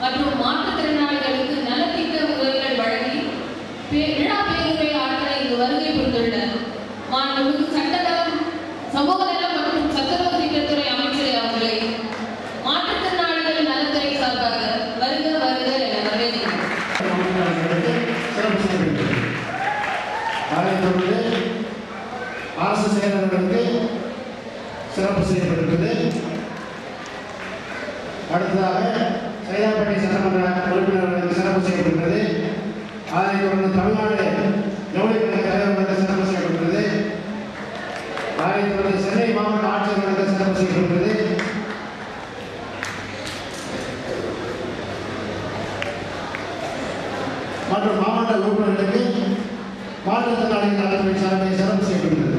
மற்றும் மாற்றுத்திறனாளிகளுக்கு நலத்திட்ட உதவிகள் வழங்கி பே- விழா பேருரை ஆற்ற இங்கு வருகை புரிந்துள்ள மாண்புமிகு சட்டநலம் சமூக நலம் மற்றும் சத்துணவு திட்டத்துறை அமைச்சர் அவர்களை மாற்றுத்திறனாளிகள் நலத்துறை சார்பாக வருக வருக என வரவேற்கிறேன் சிறப்பு செய்யப்படுகிறது அதைத் தொடர்ந்து அரசு செயலர்களுக்கு சிறப்பு செய்யப்பட்டிருக்கிறது அடுத்ததாக சைதாப்பேட்டை சட்டமன்ற உறுப்பினர்களுக்கு சிறப்பு செய்யப்பட்டிருக்கிறது அதைத் தொடர்ந்து தமிழ்நாடு ஜவுளிக்கலை தலைவர்களுக்கு சிறப்பு செய்யப்பட்டிருக்கிறது அதைத் தொடர்ந்து சென்னை மாவட்ட ஆட்சியர்களுக்கு சிறப்பு செய்யப்பட்டிருக்கிறது மற்றும் மாவட்ட உறுப்பினர்களுக்கு மாற்றுத்திறனாளிகள் நலத்துறை சார்பில் சிறப்பு செய்யப்படுகிறது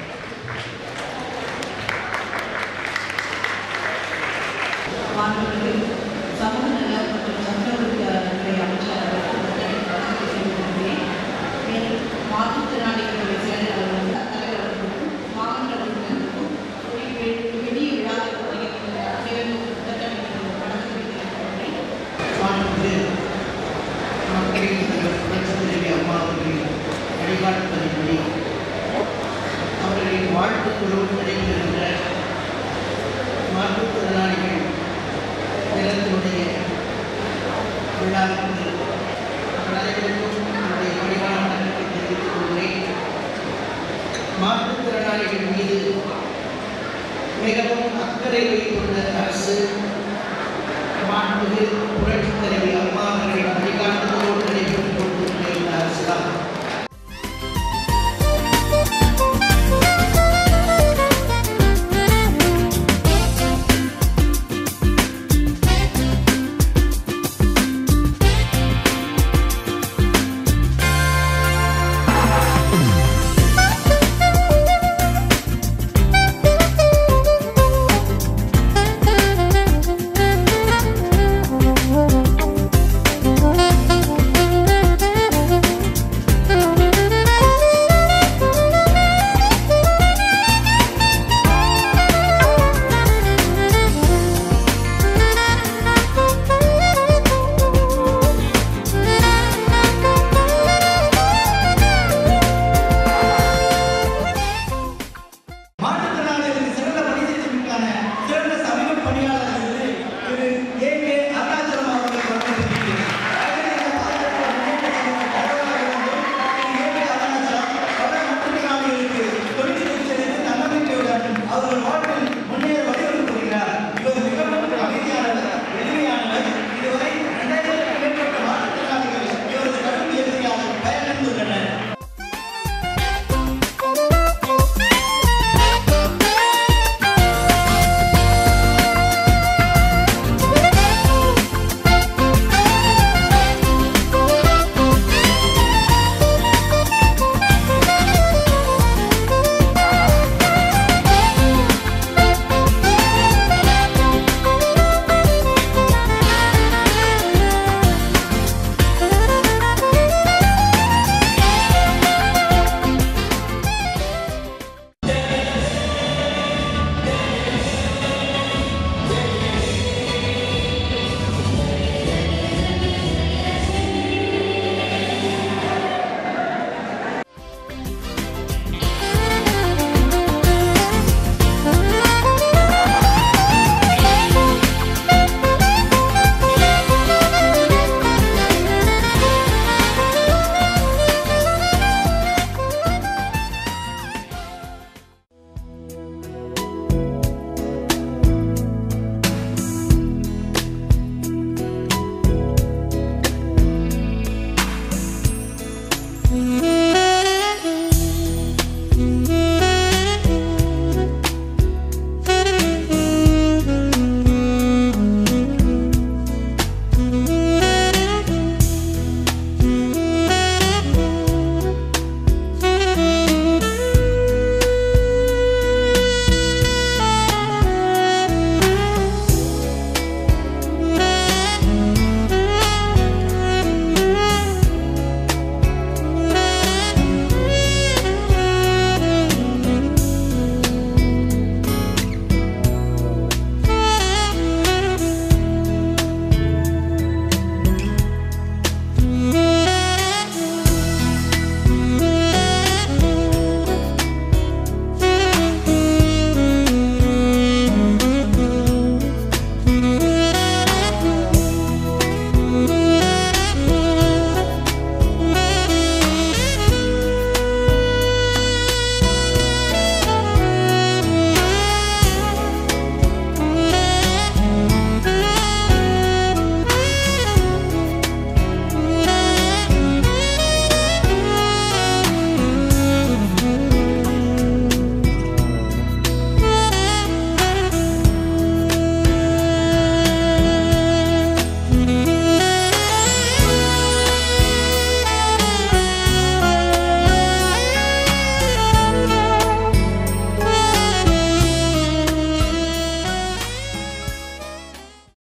மாண்புமிகு சமூக நல மற்றும் சட்டத்துறை அமைச்சர் அவர்களுக்கு வணக்கம் தெரிவித்துக் மேலும் மாற்றுத்திறனாளிகளுடைய செயலாளர்களுக்கு தலைவர் அவர்களுக்கும் மாவட்ட உறுப்பினர்களுக்கும் விடிய விழாவில் நிகழ்வு திட்டமிட்டு வணக்கம் தெரிவித்துக் மாண்புமிகு மக்களின் தலைவர் புரட்சித் தலைவி அம்மா அவர்களின் வழிகாட்டுதலின்படி அவர்களின் வாழ்த்துக்குழு நடைபெறுகின்ற மாற்றுத்திறனாளிகள் தினத்தினுடைய விழாவிற்கு அனைவருக்கும் என்னுடைய பணிவான வணக்கத்தை தெரிவித்துக் கொள்கிறேன் மாற்றுத்திறனாளிகள் மீது மிகவும் அக்கறை வைத்துள்ள அரசு மாண்புமிகு புரட்சித் தலைவி அம்மா அவர்களின் வழிகாட்டுதல்